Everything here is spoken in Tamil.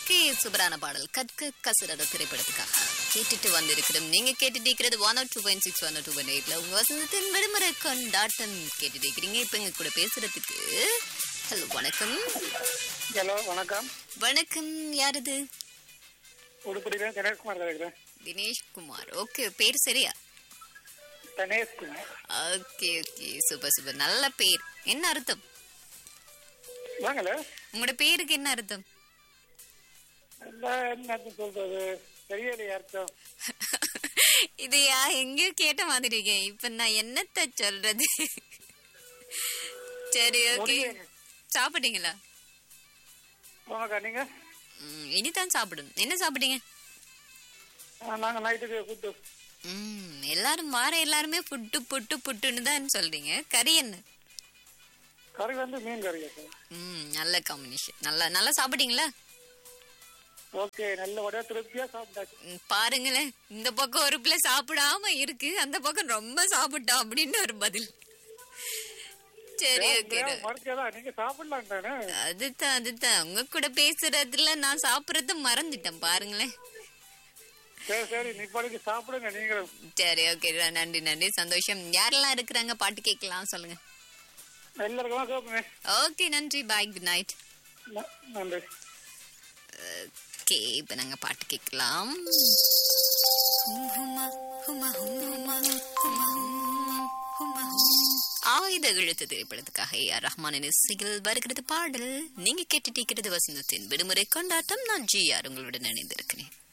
ஓகே சூப்பரான பாடல் கற்க கசரட திரைப்படத்துக்காக கேட்டுட்டு வந்திருக்கிறோம் நீங்க கேட்டுட்டு இருக்கிறது one two point six one two point எயிட்ல உங்க வசந்தத்தின் விடுமுறை கொண்டாட்டம் கேட்டுட்டு இருக்கிறீங்க இப்ப எங்க கூட பேசுறதுக்கு ஹலோ வணக்கம் ஹலோ வணக்கம் வணக்கம் யாரது உடுப்படியில கணேஷ்குமார் இருக்கிறேன் தினேஷ் குமார் ஓகே பேர் சரியா Ganeshkumar okay okay super super நல்ல பேர் என்ன அர்த்தம் வாங்கல உங்களோட பேருக்கு என்ன அர்த்தம் எல்லாம் என்ன சொல்றது தெரியலையே அர்த்தம் இது யா எங்கேயோ கேட்ட மாதிரி இருக்கேன் இப்ப நான் என்னத்த சொல்றது சரி ஓகே முடியல. சாப்பிட்டீங்களா வாங்கக்கா நீங்க ம், இனிதான் சாப்பிடும் என்ன சாப்பிட்டீங்க ஆ, நாங்க நைட்டுக்கு கூட்டு ம் எல்லாரும் வார எல்லாருமே புட்டு புட்டு புட்டுன்னு தான் சொல்றீங்க கறி என்ன கறி வந்து மீன் கறி சார் ம் நல்ல காம்பினேஷன் நல்லா நல்லா சாப்பிட்டீங்களா ஓகே நல்லபடியா திருப்தியா சாப்பிட்டாச்சு ம், பாருங்களேன் இந்த பக்கம் ஒரு பிள்ளை சாப்பிடாம இருக்கு அந்த பக்கம் ரொம்ப சாப்பிட்டோம் அப்படின்னு ஒரு பதில் சரி ஓகே மறுக்கதான் நீங்க சாப்பிடலாம் தானே அதுதான் அதுதான் உங்க கூட பேசுறதுல நான் சாப்பிடறத மறந்துட்டேன் பாருங்களேன் சரி சரி நிப்பாடிக்கு சாப்பிடுங்க நீங்களும் சரி ஓகே நன்றி நன்றி சந்தோஷம் யாரெல்லாம் இருக்கிறாங்க பாட்டு கேட்கலாம் சொல்லுங்க எல்லாருக்குமா கேட்போமே ஓகே நன்றி பாய் குட் நைட் ந- நன்றி ஓகே இப்போ நாங்க பாட்டு கேட்கலாம் ஆயுத இழுத்து திரைப்படத்துக்காக ஏ ஆர் ரஹ்மானின் இசையில் வருகிறது பாடல் நீங்க கேட்டுட்டு இருக்கிறது வசந்தத்தின் விடுமுறை கொண்டாட்டம் நான் ஜி ஆர் உங்களுடன் இணைந்திருக்கிறேன்